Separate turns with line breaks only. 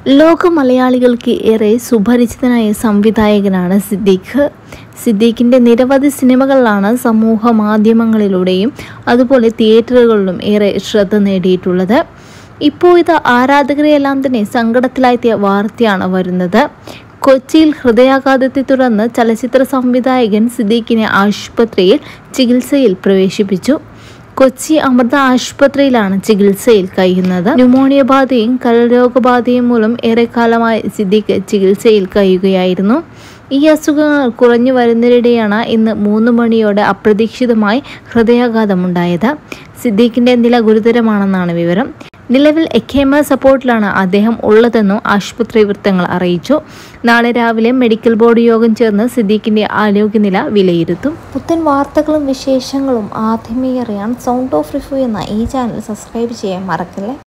ലോക മലയാളികൾക്ക് ഏറെ സുപരിചിതനായ സംവിധായകനാണ് സിദ്ദീഖ് സിദ്ദീഖിൻ്റെ നിരവധി സിനിമകളിലാണ് സമൂഹ മാധ്യമങ്ങളിലൂടെയും അതുപോലെ തിയേറ്ററുകളിലും ഏറെ ശ്രദ്ധ നേടിയിട്ടുള്ളത് ഇപ്പോൾ ഇത് ആരാധകരെയെല്ലാം തന്നെ സങ്കടത്തിലായെത്തിയ വാർത്തയാണ് വരുന്നത് കൊച്ചിയിൽ ഹൃദയാഘാതത്തെ തുടർന്ന് ചലച്ചിത്ര സംവിധായകൻ സിദ്ദീഖിനെ ആശുപത്രിയിൽ ചികിത്സയിൽ പ്രവേശിപ്പിച്ചു കൊച്ചി അമൃത ആശുപത്രിയിലാണ് ചികിത്സയിൽ കഴിയുന്നത് ന്യൂമോണിയ ബാധയും കരരോഗബാധയും മൂലം ഏറെക്കാലമായി സിദ്ദീഖ് ചികിത്സയിൽ കഴിയുകയായിരുന്നു ഈ അസുഖങ്ങൾ കുറഞ്ഞു വരുന്നതിനിടെയാണ് ഇന്ന് മൂന്ന് മണിയോടെ അപ്രതീക്ഷിതമായി ഹൃദയാഘാതമുണ്ടായത് സിദ്ദീഖിന്റെ നില ഗുരുതരമാണെന്നാണ് വിവരം നിലവിൽ എക്കേമ സപ്പോർട്ടിലാണ് അദ്ദേഹം ഉള്ളതെന്നും ആശുപത്രി വൃത്തങ്ങൾ അറിയിച്ചു നാളെ രാവിലെ മെഡിക്കൽ ബോർഡ് യോഗം ചേർന്ന് സിദ്ദീഖിന്റെ ആരോഗ്യനില വിലയിരുത്തും പുത്തൻ വാർത്തകളും വിശേഷങ്ങളും ആദ്യമേ അറിയാൻ സൗണ്ട് ഓഫ് റിഫ്യൂ എന്ന ഈ ചാനൽ സബ്സ്ക്രൈബ് ചെയ്യാൻ മറക്കല്ലേ